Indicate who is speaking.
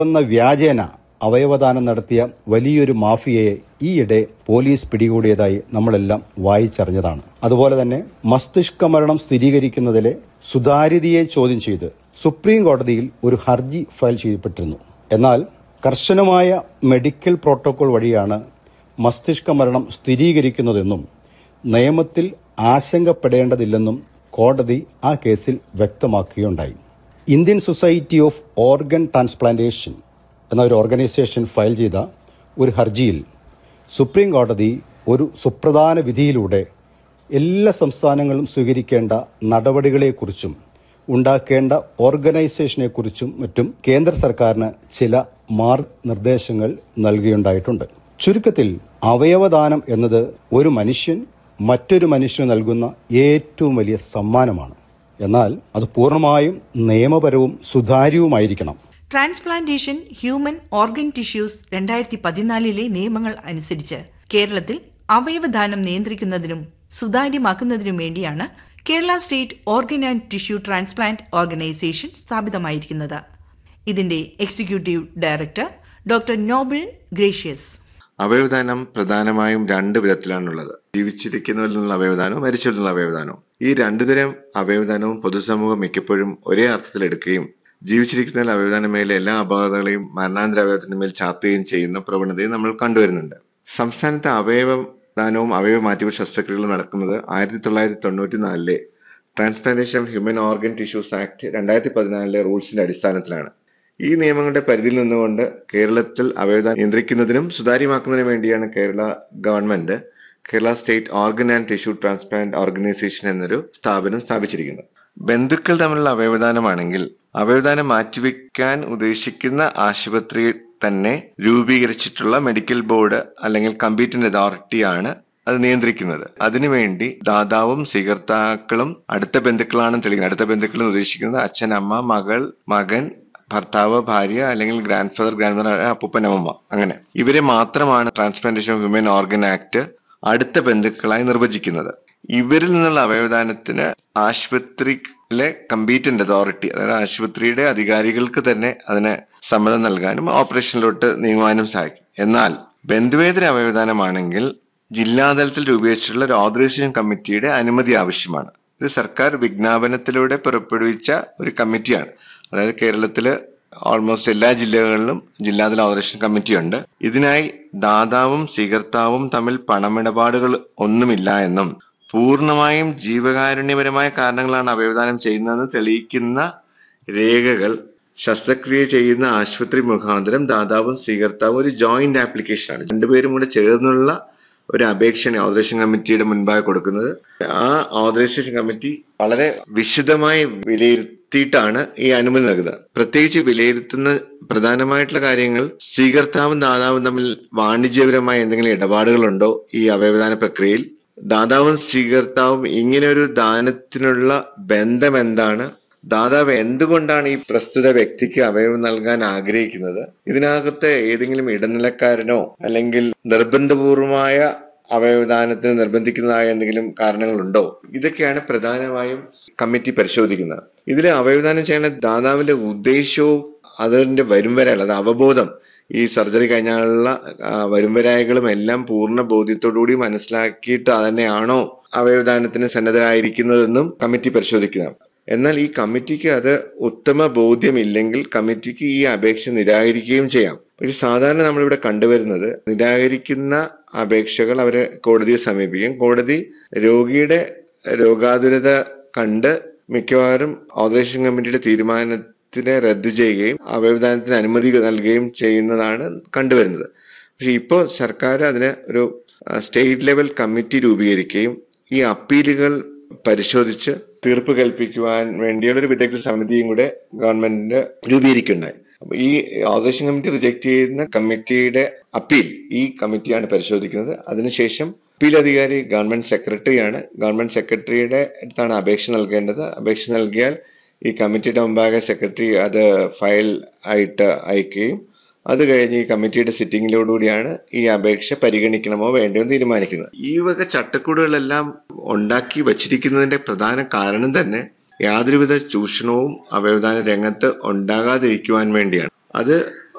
Speaker 1: എന്ന വ്യാജേന അവയവദാനം നടത്തിയ വലിയൊരു മാഫിയയെ ഈയിടെ പോലീസ് പിടികൂടിയതായി നമ്മളെല്ലാം വായിച്ചറിഞ്ഞതാണ് അതുപോലെ തന്നെ മസ്തിഷ്ക മരണം സ്ഥിരീകരിക്കുന്നതിലെ സുതാര്യതയെ ചോദ്യം ചെയ്ത് സുപ്രീം കോടതിയിൽ ഒരു ഹർജി ഫയൽ ചെയ്യപ്പെട്ടിരുന്നു എന്നാൽ കർശനമായ മെഡിക്കൽ പ്രോട്ടോകോൾ വഴിയാണ് മസ്തിഷ്ക മരണം സ്ഥിരീകരിക്കുന്നതെന്നും നിയമത്തിൽ ആശങ്കപ്പെടേണ്ടതില്ലെന്നും കോടതി ആ കേസിൽ വ്യക്തമാക്കുകയുണ്ടായി Indian society of organ transplantation എന്ന ഒരു ഓർഗനൈസേഷൻ ഫയൽ ചെയ്ത ഒരു ഹർജിയിൽ സുപ്രീം കോടതി ഒരു സുപ്രധാന വിധിയിലൂടെ എല്ലാ സംസ്ഥാനങ്ങളും സ്വീകരിക്കേണ്ട നടപടികളെക്കുറിച്ചും ഉണ്ടാക്കേണ്ട ഓർഗനൈസേഷനെക്കുറിച്ചും മറ്റും കേന്ദ്ര സർക്കാരിന് ചില മാർഗനിർദ്ദേശങ്ങൾ നൽകിയുണ്ടായിട്ടുണ്ട് ചുരുക്കത്തിൽ അവയവദാനം എന്നത് ഒരു മനുഷ്യൻ മറ്റൊരു മനുഷ്യന് നൽകുന്ന ഏറ്റവും വലിയ സമ്മാനമാണ് എന്നാൽ അത് പൂർണ്ണമായും നിയമപരവും സുതാര്യവുമായിരിക്കണം
Speaker 2: ട്രാൻസ്പ്ലാന്റേഷൻ ഹ്യൂമൻ ഓർഗൻ ടിഷ്യൂസ് രണ്ടായിരത്തി പതിനാലിലെ നിയമങ്ങൾ അനുസരിച്ച് കേരളത്തിൽ അവയവദാനം നിയന്ത്രിക്കുന്നതിനും സുതാര്യമാക്കുന്നതിനും വേണ്ടിയാണ് Kerala state organ and tissue transplant organisation സ്ഥാപിതമായിരിക്കുന്നത് ഇതിന്റെ executive director doctor Noble Gracious
Speaker 3: അവയവദാനം പ്രധാനമായും രണ്ട് വിധത്തിലാണുള്ളത് ജീവിച്ചിരിക്കുന്നവരിൽ നിന്നുള്ള അവയവദാനവും മരിച്ചവരിൽ നിന്നുള്ള അവയവദാനവും ഈ രണ്ടു തരം അവയവദാനവും പൊതുസമൂഹം മിക്കപ്പോഴും ഒരേ അർത്ഥത്തിൽ എടുക്കുകയും ജീവിച്ചിരിക്കുന്നതിൽ അവയവദാന മേലെ എല്ലാ അപകടങ്ങളെയും മരണാന്തര അവയവത്തിന് മേൽ ചാർത്തുകയും ചെയ്യുന്ന പ്രവണതയും നമ്മൾ കണ്ടുവരുന്നുണ്ട് സംസ്ഥാനത്തെ അവയവദാനവും അവയവ മാറ്റിവെച്ച ശസ്ത്രക്രിയകളും നടക്കുന്നത് ആയിരത്തി തൊള്ളായിരത്തി തൊണ്ണൂറ്റി നാലിലെ transplantation of human organ tissues act രണ്ടായിരത്തി പതിനാലിലെ റൂൾസിന്റെ അടിസ്ഥാനത്തിലാണ് ഈ നിയമങ്ങളുടെ പരിധിയിൽ നിന്നുകൊണ്ട് കേരളത്തിൽ അവയവദാനം നിയന്ത്രിക്കുന്നതിനും സുതാര്യമാക്കുന്നതിനും വേണ്ടിയാണ് Kerala government Kerala state organ and tissue transplant organisation എന്നൊരു സ്ഥാപനം സ്ഥാപിച്ചിരിക്കുന്നത് ബന്ധുക്കൾ തമ്മിലുള്ള അവയവദാനമാണെങ്കിൽ അവയവദാനം മാറ്റിവെക്കാൻ ഉദ്ദേശിക്കുന്ന ആശുപത്രിയിൽ തന്നെ രൂപീകരിച്ചിട്ടുള്ള മെഡിക്കൽ ബോർഡ് അല്ലെങ്കിൽ കമ്പീറ്റന്റ് അതോറിറ്റിയാണ് അത് നിയന്ത്രിക്കുന്നത് അതിനുവേണ്ടി ദാതാവും സ്വീകർത്താക്കളും അടുത്ത ബന്ധുക്കളാണെന്ന് തെളിയിക്കുന്നത് അടുത്ത ബന്ധുക്കൾ എന്ന് ഉദ്ദേശിക്കുന്നത് അച്ഛൻ അമ്മ മകൾ മകൻ ഭർത്താവ് ഭാര്യ അല്ലെങ്കിൽ ഗ്രാൻഡ് ഫാദർ ഗ്രാൻഡ് മദർ അപ്പൂപ്പൻ അമ്മമ്മ അങ്ങനെ ഇവരെ മാത്രമാണ് transplantation of human organ act അടുത്ത ബന്ധുക്കളായി നിർവചിക്കുന്നത് ഇവരിൽ നിന്നുള്ള അവയവദാനത്തിന് ആശുപത്രിയിലെ കമ്പീറ്റന്റ് അതോറിറ്റി അതായത് ആശുപത്രിയുടെ അധികാരികൾക്ക് തന്നെ അതിന് സമ്മതം നൽകാനും ഓപ്പറേഷനിലോട്ട് നീങ്ങുവാനും സാധിക്കും എന്നാൽ ബന്ധുവേതര അവയവദാനമാണെങ്കിൽ ജില്ലാതലത്തിൽ രൂപീകരിച്ചിട്ടുള്ള ഒരു ഓതറൈസേഷൻ കമ്മിറ്റിയുടെ അനുമതി ആവശ്യമാണ് ഇത് സർക്കാർ വിജ്ഞാപനത്തിലൂടെ പുറപ്പെടുവിച്ച ഒരു കമ്മിറ്റിയാണ് അതായത് കേരളത്തില് ഓൾമോസ്റ്റ് എല്ലാ ജില്ലകളിലും ജില്ലാതല ഓതറേഷൻ കമ്മിറ്റി ഉണ്ട് ഇതിനായി ദാതാവും സ്വീകർത്താവും തമ്മിൽ പണമിടപാടുകൾ ഒന്നുമില്ല എന്നും പൂർണ്ണമായും ജീവകാരുണ്യപരമായ കാരണങ്ങളാണ് അവയവദാനം ചെയ്യുന്നതെന്ന് തെളിയിക്കുന്ന രേഖകൾ ശസ്ത്രക്രിയ ചെയ്യുന്ന ആശുപത്രി മുഖാന്തരം ദാതാവും സ്വീകർത്താവും ഒരു ജോയിന്റ് ആപ്ലിക്കേഷനാണ് രണ്ടുപേരും കൂടെ ചേർന്നുള്ള ഒരു അപേക്ഷയാണ് ഓതറേഷൻ കമ്മിറ്റിയുടെ മുൻപായി കൊടുക്കുന്നത് ആ ഓതറൈസേഷൻ കമ്മിറ്റി വളരെ വിശദമായി വിലയിരുത്തിയിട്ടാണ് ഈ അനുമതി നൽകുന്നത് പ്രത്യേകിച്ച് വിലയിരുത്തുന്ന പ്രധാനമായിട്ടുള്ള കാര്യങ്ങൾ സ്വീകർത്താവും ദാതാവും തമ്മിൽ വാണിജ്യപരമായ എന്തെങ്കിലും ഇടപാടുകളുണ്ടോ ഈ അവയവദാന പ്രക്രിയയിൽ ദാതാവും സ്വീകർത്താവും ഇങ്ങനെ ഒരു ദാനത്തിനുള്ള ബന്ധം എന്താണ് ദാതാവ് എന്തുകൊണ്ടാണ് ഈ പ്രസ്തുത വ്യക്തിക്ക് അവയവം നൽകാൻ ആഗ്രഹിക്കുന്നത് ഇതിനകത്ത് ഏതെങ്കിലും ഇടനിലക്കാരനോ അല്ലെങ്കിൽ നിർബന്ധപൂർവമായ അവയവദാനത്തിന് നിർബന്ധിക്കുന്നതായ എന്തെങ്കിലും കാരണങ്ങളുണ്ടോ ഇതൊക്കെയാണ് പ്രധാനമായും കമ്മിറ്റി പരിശോധിക്കുന്നത് ഇതിൽ അവയവദാനം ചെയ്യുന്ന ദാതാവിന്റെ ഉദ്ദേശവും അതിന്റെ വരുംവരാൽ അത് അവബോധം ഈ സർജറി കഴിഞ്ഞാലുള്ള വരുംവരായകളും എല്ലാം പൂർണ്ണ ബോധ്യത്തോടുകൂടി മനസ്സിലാക്കിയിട്ട് തന്നെയാണോ അവയവദാനത്തിന് സന്നദ്ധരായിരിക്കുന്നതെന്നും കമ്മിറ്റി പരിശോധിക്കുന്നത് എന്നാൽ ഈ കമ്മിറ്റിക്ക് അത് ഉത്തമ ബോധ്യമില്ലെങ്കിൽ കമ്മിറ്റിക്ക് ഈ അപേക്ഷ നിരാകരിക്കുകയും ചെയ്യാം പക്ഷെ സാധാരണ നമ്മളിവിടെ കണ്ടുവരുന്നത് നിരാകരിക്കുന്ന അപേക്ഷകൾ അവരെ കോടതിയെ സമീപിക്കും കോടതി രോഗിയുടെ രോഗാതുരത കണ്ട് മിക്കവാറും ഓതറേഷൻ കമ്മിറ്റിയുടെ തീരുമാനത്തിനെ റദ്ദു ചെയ്യുകയും അവയവദാനത്തിന് അനുമതി നൽകുകയും ചെയ്യുന്നതാണ് കണ്ടുവരുന്നത് പക്ഷെ ഇപ്പോൾ സർക്കാർ അതിന് ഒരു സ്റ്റേറ്റ് ലെവൽ കമ്മിറ്റി രൂപീകരിക്കുകയും ഈ അപ്പീലുകൾ പരിശോധിച്ച് തീർപ്പ് കൽപ്പിക്കുവാൻ വേണ്ടിയുള്ള ഒരു വിദഗ്ധ സമിതിയും കൂടെ ഗവൺമെന്റിന് രൂപീകരിക്കുകയുണ്ടായി അപ്പൊ ഈ ഓതറേഷൻ കമ്മിറ്റി റിജക്ട് ചെയ്യുന്ന കമ്മിറ്റിയുടെ അപ്പീൽ ഈ കമ്മിറ്റിയാണ് പരിശോധിക്കുന്നത് അതിനുശേഷം അപ്പീൽ അധികാരി ഗവൺമെന്റ് സെക്രട്ടറിയാണ് ഗവൺമെന്റ് സെക്രട്ടറിയുടെ അടുത്താണ് അപേക്ഷ നൽകേണ്ടത് അപേക്ഷ നൽകിയാൽ ഈ കമ്മിറ്റിയുടെ മുമ്പാകെ സെക്രട്ടറി അത് ഫയൽ ആയിട്ട് അയക്കുകയും അത് കഴിഞ്ഞ് ഈ കമ്മിറ്റിയുടെ സിറ്റിംഗിലോടുകൂടിയാണ് ഈ അപേക്ഷ പരിഗണിക്കണമോ വേണ്ടയോ എന്ന് തീരുമാനിക്കുന്നത് ഈ വക ചട്ടക്കൂടുകളെല്ലാം ഉണ്ടാക്കി വച്ചിരിക്കുന്നതിന്റെ പ്രധാന കാരണം തന്നെ യാതൊരുവിധ ചൂഷണവും അവയവദാന രംഗത്ത് ഉണ്ടാകാതിരിക്കുവാൻ വേണ്ടിയാണ് അത്